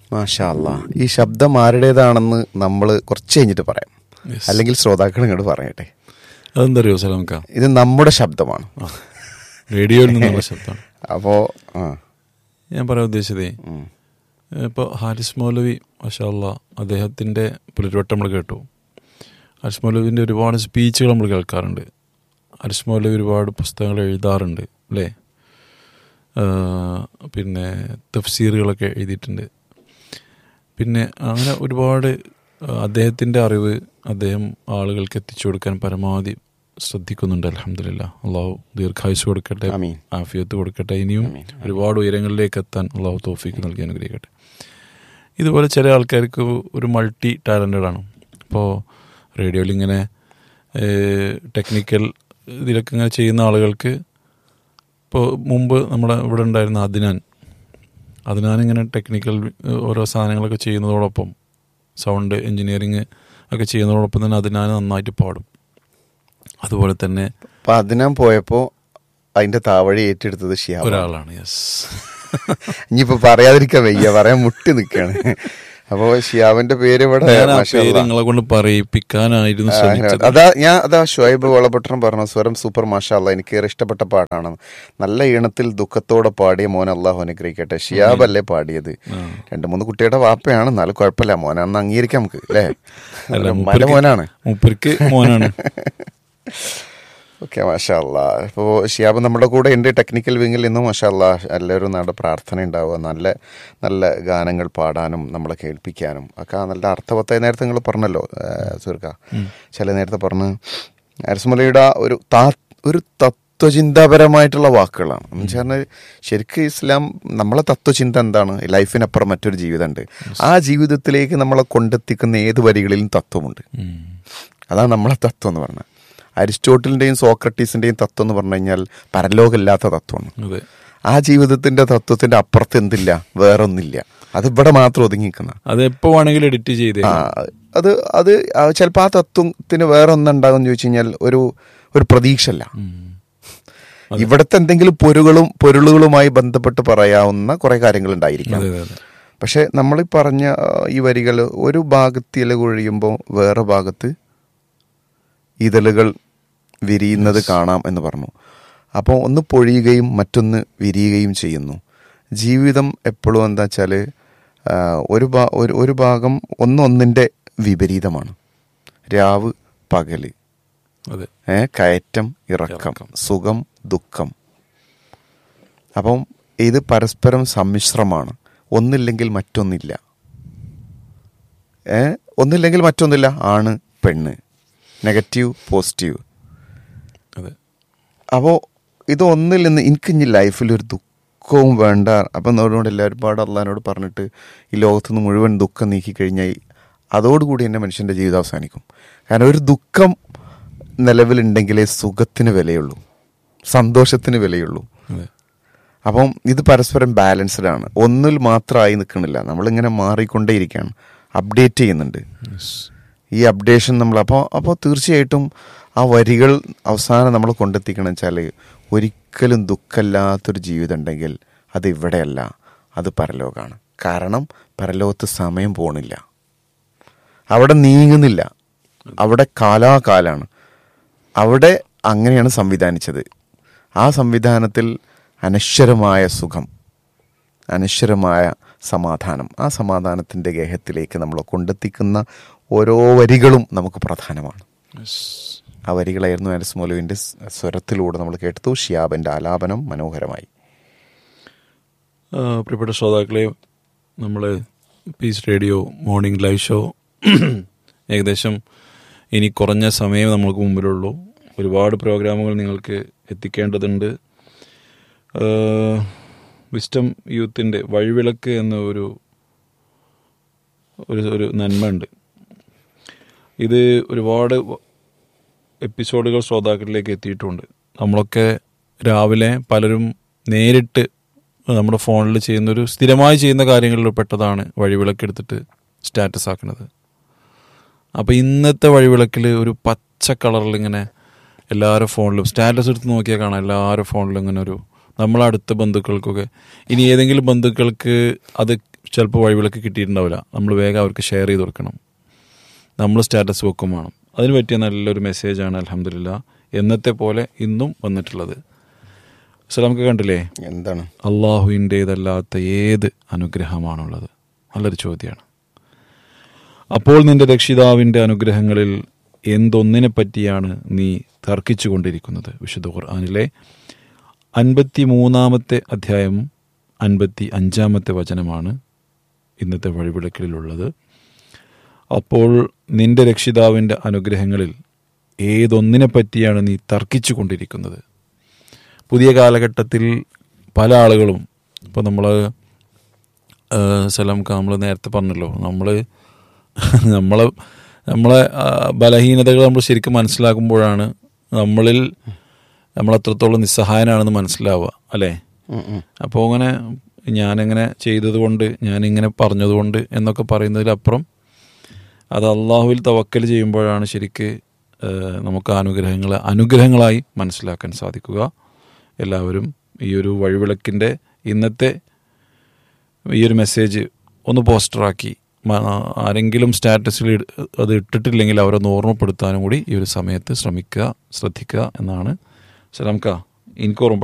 മാഷാ അല്ലാ ഈ ശബ്ദം ആരുടേതാണെന്ന് നമ്മൾ കുറച്ച് കഴിഞ്ഞിട്ട് പറയാം Yes. അല്ലെങ്കിൽ ശ്രോതാക്കൾ ഇങ്ങോട്ട് പറയട്ടെ അതെന്താ അറിയോ സലാംക്ക ഇത് നമ്മുടെ ശബ്ദമാണ് റേഡിയോയിൽ നിന്നുള്ള ശബ്ദമാണ് അപ്പോ ആ ഞാൻ പറയാൻ ഉദ്ദേശിച്ചതേ ഉം. ഇപ്പോൾ ഹാരിസ് മൗലവി മഷാല്ല അദ്ദേഹത്തിൻ്റെ പുലരുവട്ടം നമ്മൾ കേട്ടു ഹാരിസ് മൗലവിൻ്റെ ഒരുപാട് സ്പീച്ചുകൾ നമ്മൾ കേൾക്കാറുണ്ട് ഹാരിസ് മൗലവി ഒരുപാട് പുസ്തകങ്ങൾ എഴുതാറുണ്ട് അല്ലേ ആ, പിന്നെ തഫ്സീറുകളൊക്കെ എഴുതിയിട്ടുണ്ട് പിന്നെ അങ്ങനെ ഒരുപാട് അദ്ദേഹത്തിൻ്റെ അറിവ് അദ്ദേഹം ആളുകൾക്ക് എത്തിച്ചു കൊടുക്കാൻ പരമാവധി ശ്രദ്ധിക്കുന്നുണ്ട് അലഹമില്ല അള്ളാഹു ദീർഘായുസ് കൊടുക്കട്ടെ ആമീൻ. ആഫിയത്ത് കൊടുക്കട്ടെ ഇനിയും ഒരുപാട് ഉയരങ്ങളിലേക്ക് എത്താൻ അള്ളാഹു തോഫിക്ക് നൽകി അനുഗ്രഹിക്കട്ടെ ഇതുപോലെ ചില ആൾക്കാർക്ക് ഒരു മൾട്ടി ടാലൻറ്റഡ് ആണ് ഇപ്പോൾ റേഡിയോയിൽ ഇങ്ങനെ ടെക്നിക്കൽ ഇതിലൊക്കെ ഇങ്ങനെ ചെയ്യുന്ന ആളുകൾക്ക് ഇപ്പോൾ മുമ്പ് നമ്മുടെ ഇവിടെ ഉണ്ടായിരുന്ന അദ്നാൻ അദ്നാൻ ഇങ്ങനെ ടെക്നിക്കൽ ഓരോ സാധനങ്ങളൊക്കെ ചെയ്യുന്നതോടൊപ്പം സൗണ്ട് എഞ്ചിനീയറിങ് ഒക്കെ ചെയ്യുന്നതോടൊപ്പം തന്നെ അദ്നാൻ നന്നായിട്ട് പാടും അതുപോലെ തന്നെ അപ്പൊ അതിനാൻ പോയപ്പോ അതിന്റെ താവഴി ഏറ്റെടുത്തത് ഷിയാബ് ഒരാളാണ് യെസ് ഇനിയിപ്പോ പറയാതിരിക്കാൻ വയ്യ പറയാൻ മുട്ടി നിക്കാണ് അപ്പോ ഷിയാബിന്റെ പേര് ഇവിടെ ഞാൻ ആ മാഷാ പേര് അല്ലാ. നിങ്ങളെ കൊണ്ട് പറയിപ്പിക്കാനായിരുന്നു ആ, ശ്രമിച്ചത് അതാ ഞാൻ അതാ ഷുഹൈബ് വളപട്ടണം പറഞ്ഞ സ്വരം സൂപ്പർ മാഷാല്ല എനിക്ക് ഏറെ ഇഷ്ടപ്പെട്ട പാട്ടാണ് നല്ല ഈണത്തിൽ ദുഃഖത്തോടെ പാടിയ മോൻ അള്ളാഹു അനുഗ്രഹിക്കട്ടെ ഷിയാബ് അല്ലേ പാടിയത് രണ്ട് മൂന്ന് കുട്ടിയുടെ വാപ്പയാണ് എന്നാലും കുഴപ്പമില്ല മോനാണെന്ന് അംഗീകരിക്കാം നമുക്ക് അല്ലേ അല്ല, മല മൂപ്പർക്ക് മോനാണ് മൂപ്പർക്ക് മോനാണ് ഓക്കെ മാഷാല്ല ഇപ്പോൾ ഷിയാബ് നമ്മുടെ കൂടെ ഉണ്ട് ടെക്നിക്കൽ വിങ്ങിൽ നിന്നും മാഷാല്ല എല്ലാവരും നമ്മുടെ പ്രാർത്ഥന ഉണ്ടാവുക നല്ല നല്ല ഗാനങ്ങൾ പാടാനും നമ്മളെ കേൾപ്പിക്കാനും ഒക്കെ നല്ല അർത്ഥവത്തായ നേരത്തെ നിങ്ങൾ പറഞ്ഞല്ലോ സുർക്ക ചില നേരത്തെ പറഞ്ഞ് അരസ്മലയുടെ ഒരു താ ഒരു തത്വചിന്താപരമായിട്ടുള്ള വാക്കുകളാണ് എന്ന് വെച്ചാൽ ശരിക്കും ഇസ്ലാം നമ്മളെ തത്വചിന്ത എന്താണ് ലൈഫിനപ്പുറം മറ്റൊരു ജീവിതമുണ്ട് ആ ജീവിതത്തിലേക്ക് നമ്മളെ കൊണ്ടെത്തിക്കുന്ന ഏത് വരികളിലും തത്വമുണ്ട് ഉം. അതാണ് നമ്മളെ തത്വം എന്ന് പറഞ്ഞത് അരിസ്റ്റോട്ടലിന്റെയും സോക്രട്ടീസിന്റെയും തത്വം എന്ന് പറഞ്ഞു കഴിഞ്ഞാൽ പരലോകമില്ലാത്ത തത്വമാണ് അതെ ആ ജീവിതത്തിന്റെ തത്വത്തിന്റെ അപ്പുറത്ത് എന്തില്ല വേറൊന്നില്ല അത് ഇവിടെ മാത്രം ഒതുങ്ങിക്കുന്ന അത് എപ്പോ വേണമെങ്കിലും എഡിറ്റ് ചെയ്തേ ആ അത് അത് ചിലപ്പോൾ ആ തത്വത്തിന് വേറെ ഒന്നുണ്ടാകും ചോദിച്ചു കഴിഞ്ഞാൽ ഒരു ഒരു പ്രതീക്ഷ അല്ല ഇവിടുത്തെ എന്തെങ്കിലും പൊരുകളും പൊരുളുകളുമായി ബന്ധപ്പെട്ട് പറയാവുന്ന കുറെ കാര്യങ്ങൾ ഉണ്ടായിരിക്കാം അതെ അതെ അതെ പക്ഷെ നമ്മൾ ഈ പറഞ്ഞ ആ, ഈ വരികൾ ഒരു ഭാഗത്ത് ഇല കൊഴിയുമ്പോൾ വേറെ ഭാഗത്ത് ഇതളുകൾ വിരിയുന്നത് കാണാം എന്ന് പറഞ്ഞു അപ്പോൾ ഒന്ന് പൊഴിയുകയും മറ്റൊന്ന് വിരിയുകയും ചെയ്യുന്നു ജീവിതം എപ്പോഴും എന്താ വെച്ചാൽ ഒരു ഭാ ഒരു ഒരു ഭാഗം ഒന്നൊന്നിൻ്റെ വിപരീതമാണ് രാവ് പകല് അതെ ഏ കയറ്റം ഇറക്കം ഇറക്കം. സുഖം ദുഃഖം അപ്പം ഇത് പരസ്പരം സമ്മിശ്രമാണ് ഒന്നില്ലെങ്കിൽ മറ്റൊന്നില്ല ഏ ഒന്നില്ലെങ്കിൽ മറ്റൊന്നില്ല ആണ് പെണ്ണ് നെഗറ്റീവ് പോസിറ്റീവ് അതെ അപ്പോൾ ഇത് ഒന്നിൽ നിന്ന് എനിക്ക് ഇനി ലൈഫിൽ ഒരു ദുഃഖവും വേണ്ട അപ്പം എന്നോട് എല്ലാവരും പാട് അള്ളഹാനോട് പറഞ്ഞിട്ട് ഈ ലോകത്തുനിന്ന് മുഴുവൻ ദുഃഖം നീക്കി കഴിഞ്ഞാൽ അതോടുകൂടി എൻ്റെ മനുഷ്യൻ്റെ ജീവിതം അവസാനിക്കും കാരണം ഒരു ദുഃഖം നിലവിലുണ്ടെങ്കിലേ സുഖത്തിന് വിലയുള്ളൂ സന്തോഷത്തിന് വിലയുള്ളൂ അതെ അപ്പം ഇത് പരസ്പരം ബാലൻസ്ഡ് ആണ് ഒന്നിൽ മാത്രമായി നിൽക്കണില്ല നമ്മളിങ്ങനെ മാറിക്കൊണ്ടേയിരിക്കുകയാണ് അപ്ഡേറ്റ് ചെയ്യുന്നുണ്ട് യെസ് ഈ അപ്ഡേഷൻ നമ്മൾ അപ്പോൾ അപ്പോൾ തീർച്ചയായിട്ടും ആ വരികൾ അവസാനം നമ്മൾ കൊണ്ടെത്തിക്കണം വെച്ചാൽ ഒരിക്കലും ദുഃഖമില്ലാത്തൊരു ജീവിതം ഉണ്ടെങ്കിൽ അത് ഇവിടെയല്ല അത് പരലോകമാണ് കാരണം പരലോകത്ത് സമയം പോണില്ല അവിടെ നീങ്ങുന്നില്ല അവിടെ കാലാകാലാണ് അവിടെ അങ്ങനെയാണ് സംവിധാനിച്ചത് ആ സംവിധാനത്തിൽ അനശ്വരമായ സുഖം അനശ്വരമായ സമാധാനം ആ സമാധാനത്തിൻ്റെ ഗേഹത്തിലേക്ക് നമ്മളെ കൊണ്ടെത്തിക്കുന്ന ഓരോ വരികളും നമുക്ക് പ്രധാനമാണ് യെസ് ആ വരികളായിരുന്നു ആനസ് മൗലുവിൻ്റെ സ്വരത്തിലൂടെ നമ്മൾ കേട്ടു ഷിയാബിൻ്റെ ആലാപനം മനോഹരമായി ആ, പ്രിയപ്പെട്ട ശ്രോതാക്കളെ നമ്മൾ Peace Radio morning live show ഏകദേശം ഇനി കുറഞ്ഞ സമയം നമ്മൾക്ക് മുമ്പിലുള്ളൂ ഒരുപാട് പ്രോഗ്രാമുകൾ നിങ്ങൾക്ക് എത്തിക്കേണ്ടതുണ്ട് വിസ്റ്റം യൂത്തിൻ്റെ വഴിവിളക്ക് എന്ന ഒരു ഒരു ഒരു നന്മയുണ്ട് ഇത് ഒരുപാട് എപ്പിസോഡുകൾ ശ്രോതാക്കളിലേക്ക് എത്തിയിട്ടുണ്ട് നമ്മളൊക്കെ രാവിലെ പലരും നേരിട്ട് നമ്മുടെ ഫോണിൽ ചെയ്യുന്ന ഒരു സ്ഥിരമായി ചെയ്യുന്ന കാര്യങ്ങളിൽ പെട്ടതാണ് വഴിവിളക്കെടുത്തിട്ട് സ്റ്റാറ്റസ് ആക്കുന്നത് അപ്പോൾ ഇന്നത്തെ വഴിവിളക്കിൽ ഒരു പച്ച കളറിൽ ഇങ്ങനെ എല്ലാവരും ഫോണിലും സ്റ്റാറ്റസ് എടുത്ത് നോക്കിയാൽ കാണാം എല്ലാവരും ഫോണിലും ഇങ്ങനെ ഒരു നമ്മളടുത്ത ബന്ധുക്കൾക്കൊക്കെ ഇനി ഏതെങ്കിലും ബന്ധുക്കൾക്ക് അത് ചിലപ്പോൾ വഴിവിളക്ക് കിട്ടിയിട്ടുണ്ടാവില്ല നമ്മൾ വേഗം അവർക്ക് ഷെയർ ചെയ്ത് കൊടുക്കണം നമ്മൾ സ്റ്റാറ്റസ് വെക്കും വേണം അതിന് പറ്റിയ നല്ലൊരു മെസ്സേജാണ് അലഹമില്ല എന്നത്തെ പോലെ ഇന്നും വന്നിട്ടുള്ളത് സോ നമുക്ക് കണ്ടില്ലേ എന്താണ് അള്ളാഹുവിൻ്റേതല്ലാത്ത ഏത് അനുഗ്രഹമാണുള്ളത് നല്ലൊരു ചോദ്യമാണ് അപ്പോൾ നിന്റെ രക്ഷിതാവിൻ്റെ അനുഗ്രഹങ്ങളിൽ എന്തൊന്നിനെ പറ്റിയാണ് നീ തർക്കിച്ചു കൊണ്ടിരിക്കുന്നത് വിശുദ്ധ ഖുർആാനിലെ അൻപത്തി മൂന്നാമത്തെ അധ്യായം അൻപത്തി അഞ്ചാമത്തെ വചനമാണ് ഇന്നത്തെ വഴിവിളക്കിലുള്ളത് അപ്പോൾ നിന്റെ രക്ഷിതാവിൻ്റെ അനുഗ്രഹങ്ങളിൽ ഏതൊന്നിനെ പറ്റിയാണ് നീ തർക്കിച്ചു കൊണ്ടിരിക്കുന്നത് പുതിയ കാലഘട്ടത്തിൽ പല ആളുകളും ഇപ്പോൾ നമ്മൾ സലാംക്ക നമ്മൾ നേരത്തെ പറഞ്ഞല്ലോ നമ്മൾ നമ്മളെ നമ്മളെ ആ, ബലഹീനതകൾ നമ്മൾ ശരിക്കും മനസ്സിലാക്കുമ്പോഴാണ് നമ്മളിൽ നമ്മൾ എത്രത്തോളം നിസ്സഹായനാണെന്ന് മനസ്സിലാവുക അല്ലേ ഉം, ഉം. അപ്പോൾ അങ്ങനെ ഞാനിങ്ങനെ ചെയ്തതുകൊണ്ട് ഞാനിങ്ങനെ പറഞ്ഞതുകൊണ്ട് എന്നൊക്കെ പറയുന്നതിലപ്പുറം അത് അള്ളാഹുവിൽ തവക്കൽ ചെയ്യുമ്പോഴാണ് ശരിക്ക് ഏഹ്, നമുക്ക് അനുഗ്രഹങ്ങൾ അനുഗ്രഹങ്ങളായി മനസ്സിലാക്കാൻ സാധിക്കുക എല്ലാവരും ഈ ഒരു വഴിവിളക്കിൻ്റെ ഇന്നത്തെ ഈ ഒരു മെസ്സേജ് ഒന്ന് പോസ്റ്ററാക്കി മ- ആരെങ്കിലും സ്റ്റാറ്റസിൽ ഇട്- അത് ഇട്ടിട്ടില്ലെങ്കിൽ അവരൊന്ന് ഓർമ്മപ്പെടുത്താനും കൂടി ഈ ഒരു സമയത്ത് ശ്രമിക്കുക ശ്രദ്ധിക്കുക എന്നാണ് സലാംക്ക എനിക്ക് ഓർമ്മ